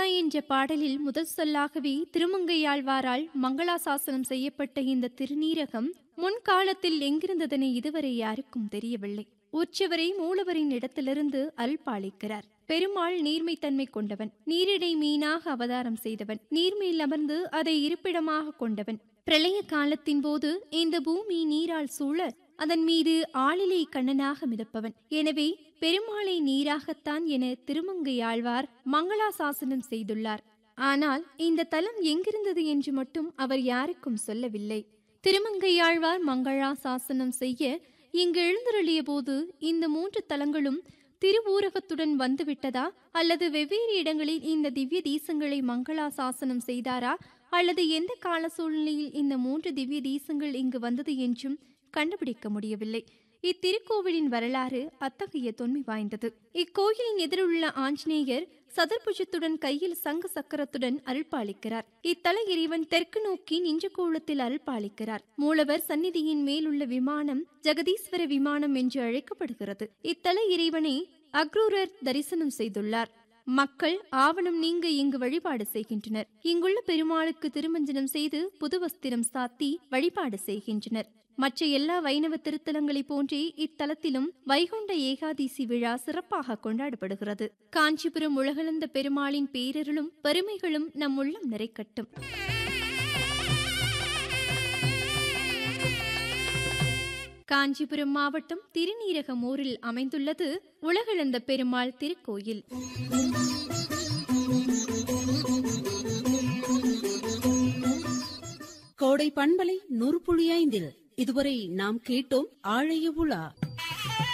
திருநீராய் என்ற பாடலில் முதல் சொல்லாகவே திருமங்கையாழ்வாரால் மங்களாசாசனம் செய்யப்பட்ட இந்த திருநீரகம் முன்காலத்தில் எங்கிருந்ததென இதுவரை யாருக்கும் தெரியவில்லை உற்சவரை மூலவரின் இடத்திலிருந்து அல்பாளிக்கிறார் பெருமாள் நீர்மைத்தன்மை கொண்டவன் நீரிடை மீனாக அவதாரம் செய்தவன் நீர்மேல் அமர்ந்து அதை இருப்பிடமாக கொண்டவன் பிரளய காலத்தின் போது இந்த பூமி நீரால் சூழ அதன் மீது ஆளிலை கண்ணனாக மிதப்பவன் எனவே பெருமாளை நீராகத்தான் என திருமங்கையாழ்வார் மங்களாசாசனம் செய்துள்ளார் ஆனால் இந்த தலம் எங்கிருந்தது என்று மட்டும் அவர் யாருக்கும் சொல்லவில்லை திருமங்கையாழ்வார் மங்களாசாசனம் செய்ய இங்கு எழுந்தருளிய போது இந்த மூன்று தலங்களும் திருவூரகத்துடன் வந்துவிட்டதா அல்லது வெவ்வேறு இடங்களில் இந்த திவ்ய தீசங்களை மங்களாசாசனம் செய்தாரா அல்லது எந்த கால சூழ்நிலையில் இந்த மூன்று திவ்ய தீசங்கள் இங்கு வந்தது என்றும் கண்டுபிடிக்க முடியவில்லை இத்திருக்கோவிலின் வரலாறு அத்தகைய தொன்மை வாய்ந்தது இக்கோயிலின் எதிருள்ள ஆஞ்சநேயர் சதுர்புஜத்துடன் கையில் சங்க சக்கரத்துடன் அருள்பாலிக்கிறார் இத்தல இறைவன் தெற்கு நோக்கி நின்ற கோலத்தில் அருள்பாலிக்கிறார் மூலவர் சந்நிதியின் மேலுள்ள விமானம் ஜெகதீஸ்வர விமானம் என்று அழைக்கப்படுகிறது இத்தல இறைவனை அக்ரூரர் தரிசனம் செய்துள்ளார் மக்கள் ஆவணம் நீங்க இங்கு வழிபாடு செய்கின்றனர் இங்குள்ள பெருமாளுக்கு திருமஞ்சனம் செய்து புது வஸ்திரம் சாத்தி வழிபாடு செய்கின்றனர் மற்ற எல்லா வைணவ திருத்தலங்களைப் போன்றே இத்தலத்திலும் வைகுண்ட ஏகாதசி விழா சிறப்பாக கொண்டாடப்படுகிறது காஞ்சிபுரம் உலகளந்த பெருமாளின் பேரருளும் பெருமைகளும் நம் உள்ளம் நிறைக்கட்டும் காஞ்சிபுரம் மாவட்டம் திருநீரகம் ஊரில் அமைந்துள்ளது உலகளந்த பெருமாள் திருக்கோயில் கோடை பண்பலை நூறு புள்ளி ஐந்தில் இதுவரை நாம் கேட்டோம் ஆழைய உலா